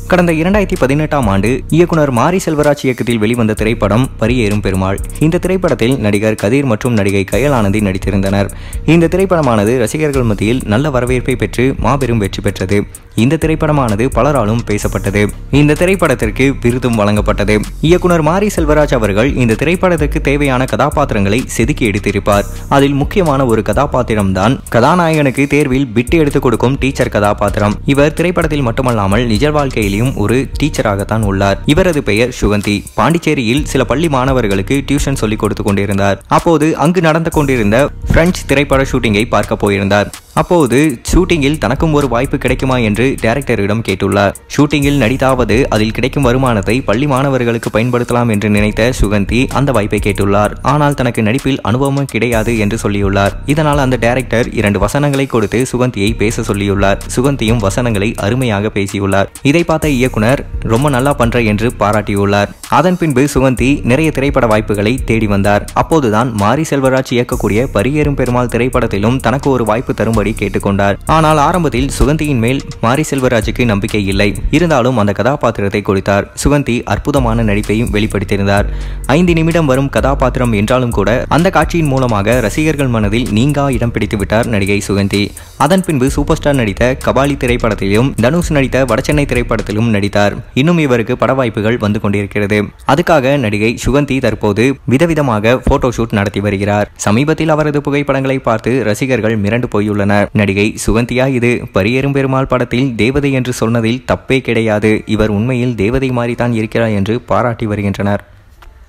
கடந்த இரண்டாயிரத்தி பதினெட்டாம் ஆண்டு இயக்குனர் மாரி செல்வராஜ் இயக்கத்தில் வெளிவந்த திரைப்படம் பரியேறும் பெருமாள் இந்த திரைப்படத்தில் நடிகர் கதிர் மற்றும் நடிகை கயலானந்தி நடித்திருந்தனர் இந்த திரைப்படமானது ரசிகர்கள் மத்தியில் நல்ல வரவேற்பை பெற்று மாபெரும் வெற்றி பெற்றது இந்த திரைப்படமானது பலராலும் பேசப்பட்டது இந்த திரைப்படத்திற்கு விருதும் வழங்கப்பட்டது இயக்குனர் மாரி செல்வராஜ் அவர்கள் இந்த திரைப்படத்திற்கு தேவையான கதாபாத்திரங்களை செதுக்கி எடுத்திருப்பார் அதில் முக்கியமான ஒரு கதாபாத்திரம்தான் கதாநாயகனுக்கு தேர்வில் பிட்டு எடுத்துக் கொடுக்கும் டீச்சர் கதாபாத்திரம் இவர் திரைப்படத்தில் மட்டுமல்லாமல் நிஜ வாழ்க்கையிலும் ஒரு டீச்சராகத்தான் உள்ளார் இவரது பெயர் சுகந்தி பாண்டிச்சேரியில் சில பள்ளி மாணவர்களுக்கு டியூஷன் சொல்லிக் கொடுத்து கொண்டிருந்தார் அப்போது அங்கு நடந்து கொண்டிருந்த பிரெஞ்சு திரைப்பட ஷூட்டிங்கை பார்க்க போயிருந்தார் அப்போது ஷூட்டிங்கில் தனக்கும் ஒரு வாய்ப்பு கிடைக்குமா என்று டைரக்டரிடம் கேட்டுள்ளார் ஷூட்டிங்கில் நடித்தாவது அதில் கிடைக்கும் வருமானத்தை பள்ளி மாணவர்களுக்கு பயன்படுத்தலாம் என்று நினைத்த சுகந்தி அந்த வாய்ப்பை கேட்டுள்ளார் ஆனால் தனக்கு நடிப்பில் அனுபவமும் கிடையாது என்று சொல்லியுள்ளார் இதனால் அந்த டைரக்டர் இரண்டு வசனங்களை கொடுத்து சுகந்தியை பேச சொல்லியுள்ளார் சுகந்தியும் வசனங்களை அருமையாக பேசியுள்ளார் இதை பார்த்த இயக்குனர் ரொம்ப நல்லா பண்ற என்று பாராட்டியுள்ளார் அதன் பின்பு சுகந்தி நிறைய திரைப்பட வாய்ப்புகளை தேடி வந்தார் அப்போதுதான் மாரி செல்வராஜ் இயக்கக்கூடிய பரியேறும் பெருமாள் திரைப்படத்திலும் தனக்கு ஒரு வாய்ப்பு தரும்படி கேட்டுக்கொண்டார் ஆனால் ஆரம்பத்தில் சுகந்தியின் மேல் மாரி செல்வராஜுக்கு நம்பிக்கை இல்லை இருந்தாலும் அந்த கதாபாத்திரத்தை கொடுத்தார் சுகந்தி அற்புதமான நடிப்பையும் வெளிப்படுத்தியிருந்தார் ஐந்து நிமிடம் வரும் கதாபாத்திரம் என்றாலும் கூட அந்த காட்சியின் மூலமாக ரசிகர்கள் மனதில் நீங்கா இடம் பிடித்து விட்டார் நடிகை சுகந்தி அதன் பின்பு சூப்பர் ஸ்டார் நடித்த கபாலி திரைப்படத்திலும் தனுஷ் நடித்த வடசென்னை திரைப்படத்திலும் நடித்தார் இன்னும் இவருக்கு பட வாய்ப்புகள் வந்து கொண்டிருக்கிறது அதுக்காக நடிகை சுகந்தி தற்போது விதவிதமாக போட்டோ ஷூட் நடத்தி வருகிறார் சமீபத்தில் அவரது புகைப்படங்களை பார்த்து ரசிகர்கள் மிரண்டு போயுள்ளனர் நடிகை சுகந்தியா இது பரியேறும் பெருமாள் படத்தில் தேவதை என்று சொன்னதில் தப்பே கிடையாது இவர் உண்மையில் தேவதை மாதிரிதான் இருக்கிறார் என்று பாராட்டி வருகின்றனர்